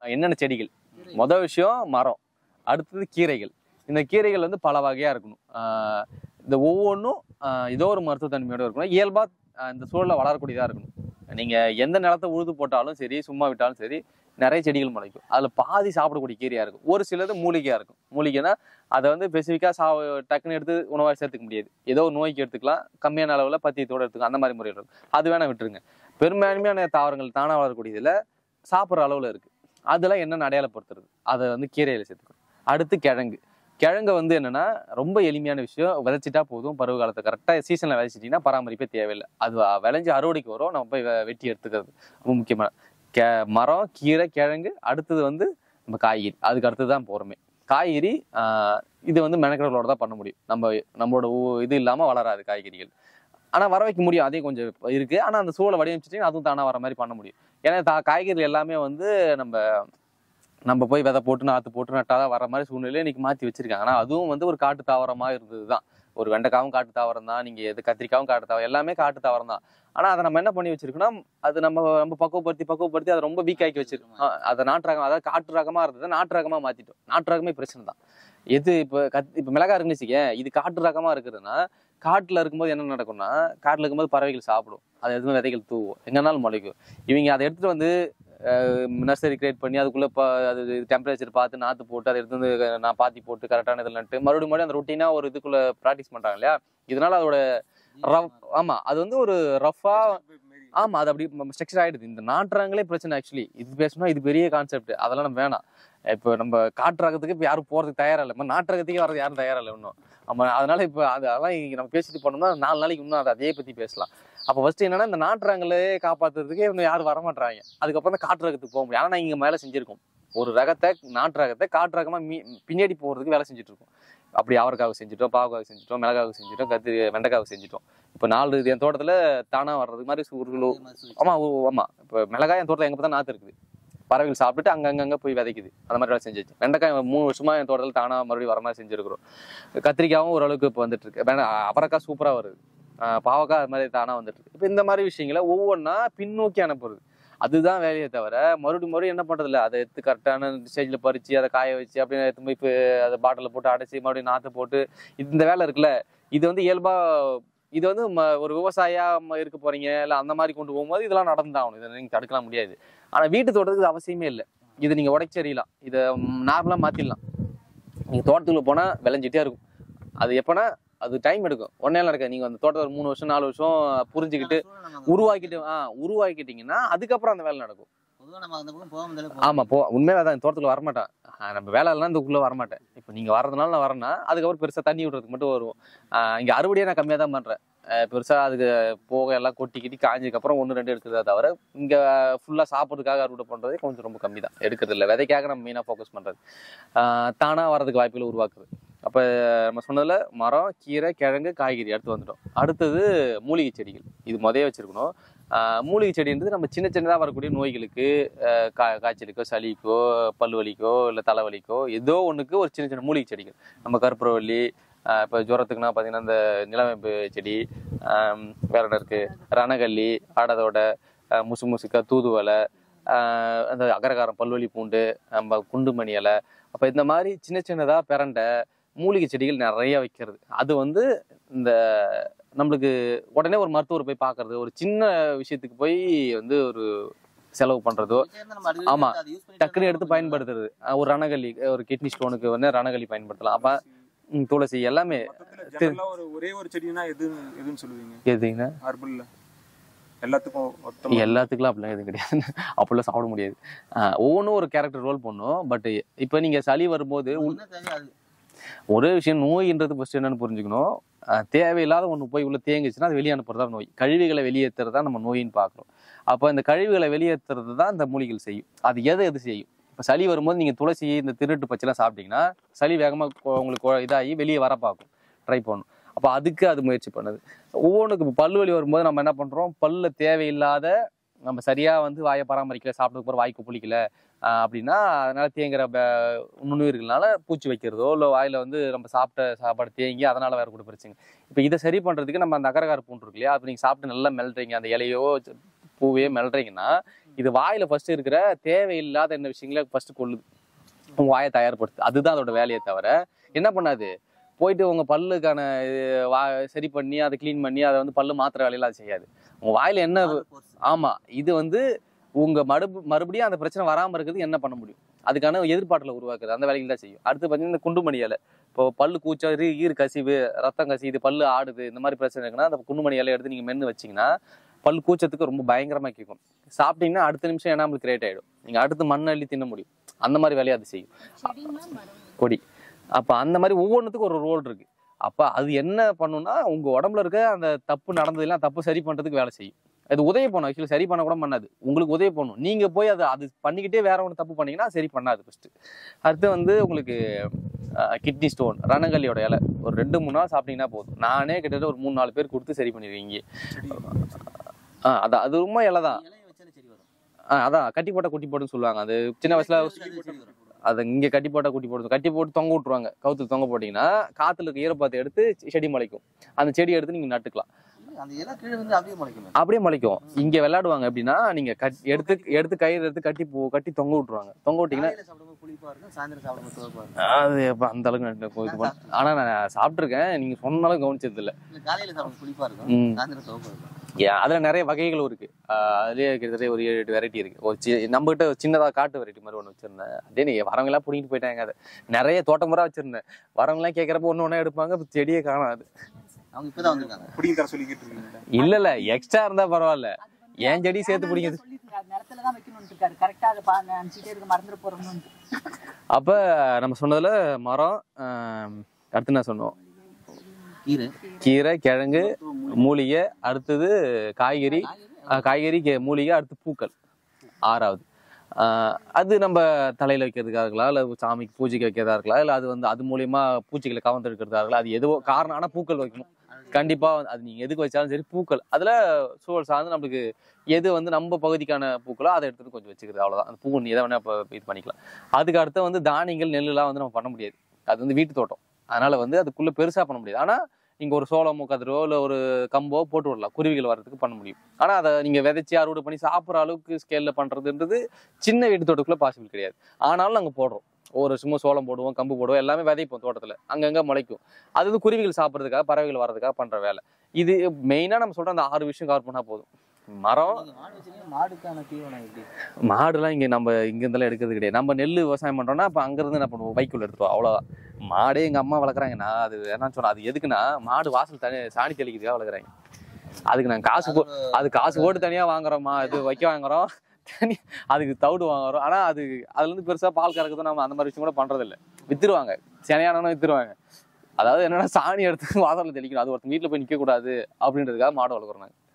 என்னென்ன செடிகள் மொதல் விஷயம் மரம் அடுத்தது கீரைகள் இந்த கீரைகள் வந்து பல வகையாக இருக்கணும் ஆஹ் இந்த ஒவ்வொன்றும் ஏதோ ஒரு மருத்துவ தன்மையோட இருக்கணும் இயல்பாக இந்த சூழலில் வளரக்கூடியதாக இருக்கணும் நீங்கள் எந்த நிலத்தை உழுது போட்டாலும் சரி சும்மா விட்டாலும் சரி நிறைய செடிகள் முளைக்கும் அதில் பாதி சாப்பிடக்கூடிய கீரையாக இருக்கும் ஒரு சிலது மூலிகையாக இருக்கும் மூலிகைனா அதை வந்து ஸ்பெசிஃபிக்காக சா டக்குன்னு எடுத்து உணவாக சேர்த்துக்க முடியாது ஏதோ ஒரு நோய்க்கு எடுத்துக்கலாம் கம்மியான அளவில் பத்தியத்தோடு எடுத்துக்கலாம் அந்த மாதிரி முறையில் இருக்கும் அது வேணால் விட்டுருங்க பெரும்பான்மையான தாவரங்கள் தானாக வளரக்கூடியதில் சாப்பிட்ற அளவில் இருக்குது அதெல்லாம் என்னென்ன அடையாளப்படுத்துறது அதை வந்து கீரையில் சேர்த்துக்கணும் அடுத்து கிழங்கு கிழங்கு வந்து என்னன்னா ரொம்ப எளிமையான விஷயம் விதைச்சிட்டா போதும் பருவ காலத்தை கரெக்டாக சீசனில் விதைச்சிட்டிங்கன்னா பராமரிப்பே தேவையில்லை அது விளைஞ்சு அறுவடைக்கு வரும் நம்ம போய் வெ- வெட்டி எடுத்துக்கிறது ரொம்ப முக்கியமான கே மரம் கீரை கிழங்கு அடுத்தது வந்து நம்ம காய்கறி அதுக்கு அடுத்தது தான் போகிறோமே காய்கறி ஆஹ், இது வந்து மெனக்கடலோட தான் பண்ண முடியும் நம்ம நம்மளோட ஊ- இது இல்லாமல் வளராது காய்கறிகள் ஆனால் வர வைக்க முடியும் அதையும் கொஞ்சம் இருக்குது ஆனால் அந்த சூழலை வடிவமைச்சிட்டிங்கன்னா அதுவும் தானாக வர மாதிரி பண்ண முடியும் ஏன்னா தா காய்கறி எல்லாமே வந்து நம்ம நம்ம போய் விதை போட்டு நாற்று போட்டு நட்டாதான் வர மாதிரி சூழ்நிலையை இன்னைக்கு மாற்றி வச்சிருக்காங்க ஆனால் அதுவும் வந்து ஒரு காட்டு தாவரமாக இருந்தது தான் ஒரு வெண்டைக்காவும் காட்டு தாவரம் தான் நீங்கள் எது கத்திரிக்காவும் காட்டு தாவரம் எல்லாமே காட்டு தாவரம் தான் ஆனால் அதை நம்ம என்ன பண்ணி வச்சிருக்கோம்னா அது நம்ம நம்ம பக்குவப்படுத்தி பக்குவப்படுத்தி அதை ரொம்ப வீக் ஆக்கி வச்சிருக்கோம் ஆ, அதை நாட்டு ரகம் அதாவது காட்டு ரகமாக இருந்தது நாட்டு ரகமாக மாற்றிட்டோம் நாட்டு ரகமே பிரச்சனை தான் எது இப்போ கத் இப்போ மிளகா இருக்குன்னு வச்சுக்கேன் இது காட்டு ரகமாக இருக்குதுன்னா காட்டில் இருக்கும்போது என்ன நடக்கும்னா காட்டில் இருக்கும்போது பறவைகள் சாப்பிடும் அது எதுவும் விதைகள் தூவும் எங்கனாலும் முளைக்கும் இவங்க அதை எடுத்துகிட்டு வந்து நர்சரி கிரியேட் பண்ணி அதுக்குள்ளே இப்போ அது டெம்பரேச்சர் பார்த்து நாற்று போட்டு அதை எடுத்து வந்து நான் பாத்தி போட்டு கரெக்டான இதில் நட்டு மறுபடியும் மறுபடியும் அந்த ரொட்டீனாக ஒரு இதுக்குள்ளே ப்ராக்டிஸ் பண்ணுறாங்க இல்லையா இதனால அதோட ரஃப் ஆமாம் அது வந்து ஒரு ரஃபாக ஆமா அது அப்படி ஸ்ட்ரக்சர் ஆயிடுது இந்த நாட்டுறாங்களே பிரச்சனை ஆக்சுவலி இது பேசணும் இது பெரிய கான்செப்ட் அதெல்லாம் நம்ம வேணாம் இப்போ நம்ம காட்டு ரகத்துக்கு இப்போ யாரும் போறதுக்கு தயாரா இல்லை நம்ம நாட்டு ரகத்துக்கே வரது யாரும் தயாரா இல்லை இன்னும் நம்ம அதனால இப்போ அது அதெல்லாம் இங்க நம்ம பேசிட்டு போனோம்னா நாலு நாளைக்கு இன்னும் அதை அதே பத்தி பேசலாம் அப்போ ஃபர்ஸ்ட் என்னன்னா இந்த நாட்டு ரகங்களே காப்பாத்துறதுக்கு இன்னும் யாரும் வர மாட்டாங்க அதுக்கப்புறம் தான் காட்டு ரகத்துக்கு போக முடியும் ஆனால் இங்க மேலே செஞ்சிருக்கோம் ஒரு ரகத்தை நாட்டு ரகத்தை காட்டு ரகமா மீ பின்னாடி போறதுக்கு வேலை செஞ்சுட்டு இருக்கோம் அப்படி அவரைக்காக செஞ்சுட்டோம் பாவக்காக செஞ்சுட்டோம் மிளகாக செஞ்சுட்டோம் கத்திரி வெண்டைக்காக செஞ்சுட்டோம் இப்போ நாலு இது என் தோட்டத்துல தானா வர்றதுக்கு மாதிரி ஒரு கிலோ ஆமா ஓ- ஆமா இப்போ மிளகாய் என் தோட்டத்தில் எங்க பார்த்தா நாத்து இருக்குது பறவைகள் சாப்பிட்டுட்டு அங்கங்க போய் விதைக்குது அந்த மாதிரி வேலை செஞ்சுச்சு வெண்டைக்காய் மூணு வருஷமா என் தோட்டத்தில் தானா மறுபடியும் வர மாதிரி செஞ்சிருக்கிறோம் கத்திரிக்காயும் ஓரளவுக்கு இப்போ வந்துட்டு இருக்கு வேணா அவரைக்காய் சூப்பரா வருது ஆஹ் பாவக்காய் அது மாதிரி தானா வந்துட்டு இருக்கு இப்போ இந்த மாதிரி விஷயங்களை ஒவ்வொன்றா பின்னோக்கி அனுப்புறது அதுதான் வேலையே தவிர மறுபடியும் மறுபடியும் என்ன பண்றது இல்ல அதை எடுத்து கரெக்டான ஸ்டேஜில் பறிச்சு அதை காய வச்சு அப்படியே எடுத்து போய் இப்போ அதை பாட்டிலில் போட்டு அடைச்சி மறுபடியும் நாற்று போட்டு இந்த வேலை இருக்குல்ல இது வந்து இயல்பா இது வந்து ம- ஒரு விவசாயியா ம- இருக்க போறீங்க இல்ல அந்த மாதிரி கொண்டு போகும்போது இதெல்லாம் நடந்தாகணும் இதை நீங்க தடுக்கலாம் முடியாது ஆனா வீட்டு தோட்டத்துக்கு இது அவசியமே இல்லை இதை நீங்க உடைச்சு எறியலாம் இதை நார்மலா மாத்திடலாம் நீங்க தோட்டத்துக்குள்ள போனா விளைஞ்சிட்டே இருக்கும் அது எப்பனா அது டைம் எடுக்கும் ஒன்னே நடக்காது நீங்க அந்த தோட்டத்தை ஒரு மூணு வருஷம் நாலு வருஷம் புரிஞ்சுக்கிட்டு உருவாக்கிட்டு ஆ உருவாக்கிட்டீங்கன்னா அதுக்கப்புறம் அந்த வேலை நடக்கும் பொதுவா நம்ம அந்த பக்கம் போக முடியல ஆமா போ உண்மையில அதான் தோட்டத்துல வரமாட்டேன் ஆஹ் நம்ம வேலை எல்லாம் இதுக்குள்ள வரமாட்டேன் இப்போ நீங்க வர்றதுனால நான் வரேன்னா அதுக்கப்புறம் பெருசா தண்ணி விடுறதுக்கு மட்டும் வருவோம் ஆஹ் இங்க அறுவடையே நான் கம்மியா தான் பண்றேன் ஆஹ் பெருசா அதுக்கு போக எல்லாம் கொட்டி கிட்டி காஞ்சதுக்கு அப்புறம் ஒன்று ரெண்டு எடுக்கிறதா தவிர இங்க ஃபுல்லா சாப்பிட்றதுக்காக அறுவடை பண்றதே கொஞ்சம் ரொம்ப கம்மி தான் எடுக்கிறது இல்லை விதைக்காக நம்ம மெயினாக ஃபோக்கஸ் பண்றது ஆஹ் தானா வரதுக்கு வாய்ப்புகள் உருவாக்குது அப்ப நம்ம சொன்னதுல மரம் கீரை கிழங்கு காய்கறி அடுத்து வந்துட்டோம் அடுத்தது மூலிகை செடிகள் இது முதைய வச்சிருக்கணும் ஆஹ் மூலிகை செடின்றது நம்ம சின்ன சின்னதாக வரக்கூடிய நோய்களுக்கு ஆஹ் கா காய்ச்சலுக்கோ சளிக்கோ பல்லு வலிக்கோ இல்லை தலைவலிக்கோ ஏதோ ஒன்றுக்கு ஒரு சின்ன சின்ன மூலிகை செடிகள் நம்ம கற்பூரவள்ளி இப்போ ஜுரத்துக்குன்னா பார்த்தீங்கன்னா இந்த நிலவேம்பு செடி ஆம், வேற என்ன இருக்கு ரணகல்லி ஆடதோட ஆஹ் முசு முசுக்கா தூதுவலை ஆஹ் அந்த அகரகாரம் பல்வலி பூண்டு நம்ம குண்டுமணி இலை அப்போ இந்த மாதிரி சின்ன சின்னதாக பிறண்ட மூலிகை செடிகள் நிறைய வைக்கிறது அது வந்து இந்த நம்மளுக்கு உடனே ஒரு மருத்துவர் போய் பார்க்கறது ஒரு சின்ன விஷயத்துக்கு போய் வந்து ஒரு செலவு பண்றதோ ஆமா. டக்குன்னு எடுத்து பயன்படுத்துறது அஹ் ஒரு ரணகல்லி ஒரு கிட்னி ஸ்டோனுக்கு வந்து ரணகல்லி பயன்படுத்தலாம் அப்ப ம், துளசி எல்லாமே மொத்தத்துல general ஆ ஒரு ஒரே ஒரு செடினா எது எதுன்னு சொல்லுவீங்க எதுங்க ஹர்பல்ல எல்லாத்துக்கும் மொத்தமா எல்லாத்துக்குலாம் அப்படிலாம் எதுவும் கிடையாது அப்படிலாம் சாப்பிட முடியாது அஹ் ஒவ்வொன்றும் ஒரு கேரக்டர் ரோல் பண்ணும் பட் இப்போ நீங்க சளி வரும்போது உள்- ஒரே விஷயம் நோயின்றது ஃபர்ஸ்ட் என்னன்னு புரிஞ்சுக்கணும் அஹ் தேவையில்லாத ஒன்று போய் உள்ள தேங்குச்சுன்னா அது வெளியே அனுப்புறது தான் நோய் கழிவுகளை வெளியேற்றுறது தான் நம்ம நோயின்னு பார்க்குறோம் அப்போ இந்த கழிவுகளை வெளியேற்றுறது தான் இந்த மூலிகள் செய்யும் அது எதை எது செய்யும் இப்போ சளி வரும்போது நீங்கள் துளசி இந்த திருட்டு பச்சைலாம் சாப்பிட்டீங்கன்னா சளி வேகமாக உங்களுக்கு கொ- இதாகி வெளியே வர பார்க்கும் ட்ரை பண்ணும் அப்போ அதுக்கு அது முயற்சி பண்ணுது ஒவ்வொன்றுக்கு இப்போ பல்லு வலி வரும்போது நம்ம என்ன பண்ணுறோம் பல்ல தேவையில்லாத நம்ம சரியாக வந்து வாயை பராமரிக்கல சாப்பிட்டதுக்கு அப்புறம் வாய்க்கு புளிக்கல ஆஹ் அப்படின்னா அதனால தேங்குற ப- நுண்ணுயிர்கள்னால பூச்சி வைக்கிறதோ இல்லை வாயில வந்து நம்ம சாப்பிட்ட சாப்பாடு தேங்கி அதனால வேற கூட பிரச்சனை இப்போ இதை சரி பண்றதுக்கு நம்ம அந்த அகரகார பூண்டு இருக்கு இல்லையா அப்போ நீங்கள் சாப்பிட்டு நல்லா மெல்றீங்க அந்த இலையோ ச- பூவையோ மெல்றீங்கன்னா இது வாயில ஃபர்ஸ்ட் இருக்கிற தேவையில்லாத என்ன விஷயங்களை ஃபர்ஸ்ட் கொள்ளுது உங்க வாயை தயார்படுத்து அதுதான் அதோட வேலையை தவிர என்ன பண்ணாது போயிட்டு உங்க பல்லுக்கான இது வா சரி பண்ணி அதை க்ளீன் பண்ணி அதை வந்து பல்லு மாத்திர வேலையெல்லாம் அது செய்யாது உங்க வாயில என்ன ஆமா இது வந்து உங்க மறு மறுபடியும் அந்த பிரச்சனை வராம இருக்கிறது என்ன பண்ண முடியும் அதுக்கான எதிர்பார்ட்டில் உருவாக்குது அந்த வேலைகள் தான் செய்யும் அடுத்து பார்த்தீங்கன்னா இந்த குண்டுமணி இலை இப்போ பல்லு கூச்சம் ஈ- ஈர் கசிவு ரத்தம் கசியுது பல்லு ஆடுது இந்த மாதிரி பிரச்சனை இருக்குன்னா அந்த குண்டுமணி இலை எடுத்து நீங்க மென்று வச்சீங்கன்னா பல் கூச்சத்துக்கு ரொம்ப பயங்கரமா கேட்கும் சாப்பிட்டீங்கன்னா அடுத்த நிமிஷம் எனாமல் கிரியேட் ஆயிடும் நீங்க அடுத்து மண் அள்ளி தின்ன முடியும் அந்த மாதிரி வேலையை அது செய்யும் செடினா மரம் கொடி அப்ப அந்த மாதிரி ஒவ்வொன்றுத்துக்கும் ஒரு ரோல் இருக்கு அப்ப அது என்ன பண்ணும்னா உங்க உடம்புல இருக்க அந்த தப்பு நடந்ததெல்லாம் தப்பு சரி பண்றதுக்கு வேலை செய்யும் அது உதவி பண்ணும் ஆக்சுவலி சரி பண்ண கூட பண்ணாது உங்களுக்கு உதவி பண்ணும் நீங்க போய் அதை அது பண்ணிக்கிட்டே வேற ஒன்று தப்பு பண்ணீங்கன்னா சரி பண்ணாது ஃபர்ஸ்ட் அடுத்து வந்து உங்களுக்கு கிட்னி ஸ்டோன் ரணங்கல்லியோட இலை ஒரு ரெண்டு மூணு நாள் சாப்பிட்டீங்கன்னா போதும் நானே கிட்டத்தட்ட ஒரு மூணு நாலு பேர் கொடுத்து சரி பண்ணிடுவீங்க ஆ அதான் அது ரொம்ப இலை தான் இலையை வச்சாலே செடி வரும் ஆ, அதான் கட்டி போட்ட குட்டி போட்டுன்னு சொல்லுவாங்க அது சின்ன வயசுல அது செடி வரும் அதை இங்க கட்டி போட்டா குட்டி போடுது கட்டி போட்டு தொங்க விட்டுருவாங்க கவுத்துல தொங்க போட்டீங்கன்னா காத்துல இருக்க ஈரப்பாத்தை எடுத்து செடி முளைக்கும் அந்த செடி எடுத்து நீங்க நட்டுக்கலாம் அந்த இலை கீழே வந்து அப்படியே முளைக்குமே அப்படியே முளைக்கும் இங்க விளையாடுவாங்க எப்படின்னா நீங்க கட் எடுத்து எடுத்து கயிறு எடுத்து கட்டி போ கட்டி தொங்க விட்டுருவாங்க தொங்க விட்டீங்கன்னா காலையில சாப்பிடும்போது புளிப்பா இருக்கும் சாயந்தரம் சாப்பிடும்போது துவப்பா இருக்கும் அது எப்ப அந்த அளவுக்கு நான் இது பண்ண- ஆனா நான் சாப்பிட்டுருக்கேன் நீங்க சொன்ன அளவுக்கு கவனிச்சது இல்ல இல்ல காலையில சாப்பிடும் புளிப்பா இருக்கும் ம். சாயந்தரம் துவப்பா இருக்கும் ஏன் அதுல நிறைய வகைகளும் இருக்கு ஆஹ் அதுலயே கிட்டத்தட்ட ஒரு ஏழு எட்டு வெரைட்டி இருக்கு ஒரு சி நம்ம கிட்ட ஒரு சின்னதா காட்டு வெரைட்டி மாதிரி ஒன்று வச்சிருந்தேன் அதே நீ வரவங்க எல்லாம் பிடிங்கிட்டு போயிட்டாங்க அதை நிறைய தோட்டம் முறை வச்சிருந்தேன் வரவங்க எல்லாம் கேட்கறப்ப ஒண்ணு ஒண்ணா எடுப்பாங்க அப்ப செடியே காணாது அவங்க இப்பதான் வந்திருக்காங்க பிடிங்கி தர சொல்லி கேட்டுருக்கீங்க இல்ல இல்ல எக்ஸ்ட்ரா இருந்தா பரவாயில்ல என் செடி சேர்த்து பிடிக்குது சொல்லிருக்காரு நிலத்துல தான் வைக்கணும்னு இருக்காரு கரெக்டா அதை பா- நினைச்சிட்டே இருக்க மறந்துட போறோம்னு அப்ப நம்ம சொன்னதுல மரம் ஆஹ் அடுத்து என்ன சொன்னோம் கீரை கீரை கிழங்கு மூலிகை அடுத்தது காய்கறி ஆஹ் காய்கறி கே- மூலிகை அடுத்து பூக்கள் ஆறாவது ஆஹ் அது நம்ம தலையில வைக்கிறதுக்காக இருக்கலாம் இல்ல சாமிக்கு பூஜைக்கு வைக்கிறதா இருக்கலாம் இல்ல அது வந்து அது மூலியமா பூச்சிகளை கவர்ந்தெடுக்கிறதா இருக்கலாம் அது எதுவோ காரணம் ஆனா பூக்கள் வைக்கணும் கண்டிப்பா அது நீங்க எதுக்கு வச்சாலும் சரி பூக்கள் அதுல சூழல் சார்ந்து நம்மளுக்கு எது வந்து நம்ம பகுதிக்கான பூக்களோ அதை எடுத்துட்டு கொஞ்சம் வச்சுக்கிறது அவ்வளவுதான் அந்த பூ நீ எதை வேணா இப்ப இது பண்ணிக்கலாம் அதுக்கு அடுத்து வந்து தானியங்கள் நெல்லுலாம் வந்து நம்ம பண்ண முடியாது அது வந்து வீட்டு தோட்டம் அதனால வந்து அதுக்குள்ள பெருசா பண்ண முடியாது ஆனா நீங்க ஒரு சோளமோ கதிரோ இல்ல ஒரு கம்போ போட்டு விடலாம் குருவிகள் வர்றதுக்கு பண்ண முடியும் ஆனா அதை நீங்க விதைச்சி அறுவடை பண்ணி சாப்பிட்ற அளவுக்கு ஸ்கேல்ல பண்றதுன்றது சின்ன வீட்டு தோட்டத்துக்குள்ள பாசிபிள் கிடையாது ஆனாலும் நாங்க போடுறோம் ஒரு சும்மா சோளம் போடுவோம் கம்பு போடுவோம் எல்லாமே விதைப்போம் தோட்டத்துல அங்கங்க முளைக்கும் அது வந்து குருவிகள் சாப்பிட்றதுக்காக பறவைகள் வர்றதுக்காக பண்ற வேலை இது மெயினா நம்ம சொல்ற அந்த ஆறு விஷயம் கவர் பண்ணா போதும் மரம் நீங்க மாடு வச்சிருக்கீங்க மாடுக்கான தீவனம் எப்படி மாடுலாம் இங்க நம்ம இங்க இருந்தெல்லாம் எடுக்கிறது கிடையாது நம்ம நெல் விவசாயம் பண்றோம்னா அப்ப அங்க இருந்து என்ன பண்ணுவோம் வைக்கோல் எடுத்துருவோம் அவ்வளவுதான் மாடே எங்க அம்மா வளர்க்குறாங்க நான் அது என்ன சொல்றேன் அது எதுக்குன்னா மாடு வாசல் தனி சாணி தெளிக்கிறதுக்காக வளர்க்குறாங்க அதுக்கு நாங்க காசு போ அது காசு போட்டு தனியா வாங்குறோமா இது வைக்க வாங்குறோம் தனி அதுக்கு தவிடு வாங்குறோம் ஆனா அது அதுல இருந்து பெருசா பால் கறக்குதும் நம்ம அந்த மாதிரி விஷயம் கூட பண்றது இல்ல வித்துருவாங்க சினையானவனும் வித்துருவாங்க அதாவது என்னன்னா சாணி எடுத்து வாசல்ல தெளிக்கணும் அது ஒருத்தன் வீட்டுல போய் நிக்க கூடாது அப்படின்றதுக்காக மாடு வளர்க்குறோம் நாங்க